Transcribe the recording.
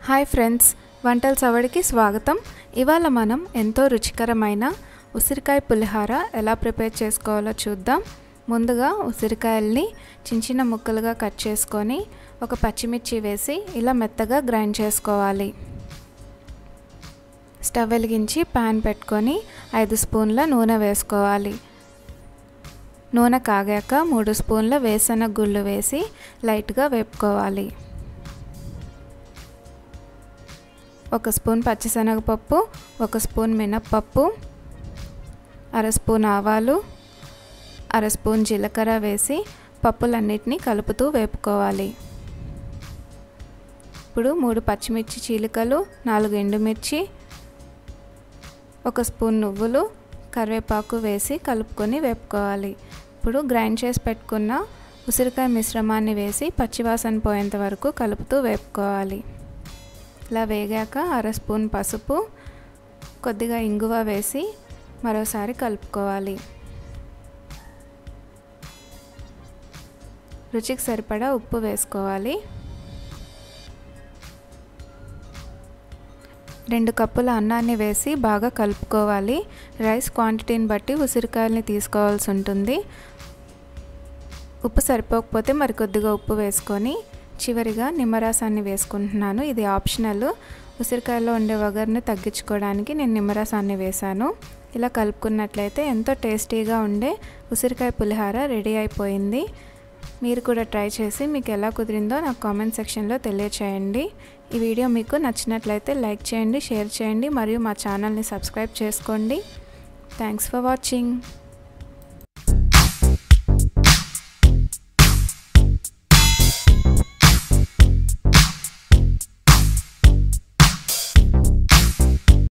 hi friends వంటల సవడికి స్వాగతం ఇవాళ మనం ఎంతో రుచికరమైన ఉసిరికాయ పులిహార ఎలా ప్రిపేర్ చేసుకోవాలో చూద్దాం ముందుగా ఉసిరికాయల్ని చిన్న చిన్న ముక్కలుగా కట్ చేసుకొని ఒక పచ్చిమిర్చి వేసి ఇలా మెత్తగా గ్రైండ్ చేసుకోవాలి స్టవ్ వెలిగించి ప్యాన్ పెట్టుకొని ఐదు స్పూన్ల నూనె వేసుకోవాలి నూనె కాగాక మూడు స్పూన్ల వేసన గుళ్ళు వేసి లైట్గా వేపుకోవాలి ఒక స్పూన్ పచ్చిశనగపప్పు ఒక స్పూన్ మినప్పప్పు అర స్పూన్ ఆవాలు అర స్పూన్ జీలకర్ర వేసి పప్పులన్నిటినీ కలుపుతూ వేపుకోవాలి ఇప్పుడు మూడు పచ్చిమిర్చి చీలికలు నాలుగు ఎండుమిర్చి ఒక స్పూన్ నువ్వులు కరివేపాకు వేసి కలుపుకొని వేపుకోవాలి ఇప్పుడు గ్రైండ్ చేసి పెట్టుకున్న ఉసిరికాయ మిశ్రమాన్ని వేసి పచ్చివాసన పోయేంత వరకు కలుపుతూ వేపుకోవాలి ఇలా వేగాక అర స్పూన్ పసుపు కొద్దిగా ఇంగువ వేసి మరోసారి కలుపుకోవాలి రుచికి సరిపడా ఉప్పు వేసుకోవాలి రెండు కప్పుల అన్నాన్ని వేసి బాగా కలుపుకోవాలి రైస్ క్వాంటిటీని బట్టి ఉసిరికాయలని తీసుకోవాల్సి ఉంటుంది ఉప్పు సరిపోకపోతే మరికొద్దిగా ఉప్పు వేసుకొని చివరిగా నిమ్మరసాన్ని వేసుకుంటున్నాను ఇది ఆప్షనల్ ఉసిరికాయలో ఉండే వగర్ని తగ్గించుకోవడానికి నేను నిమ్మరసాన్ని వేశాను ఇలా కలుపుకున్నట్లయితే ఎంతో టేస్టీగా ఉండే ఉసిరికాయ పులిహార రెడీ అయిపోయింది మీరు కూడా ట్రై చేసి మీకు ఎలా కుదిరిందో నాకు కామెంట్ సెక్షన్లో తెలియచేయండి ఈ వీడియో మీకు నచ్చినట్లయితే లైక్ చేయండి షేర్ చేయండి మరియు మా ఛానల్ని సబ్స్క్రైబ్ చేసుకోండి థ్యాంక్స్ ఫర్ వాచింగ్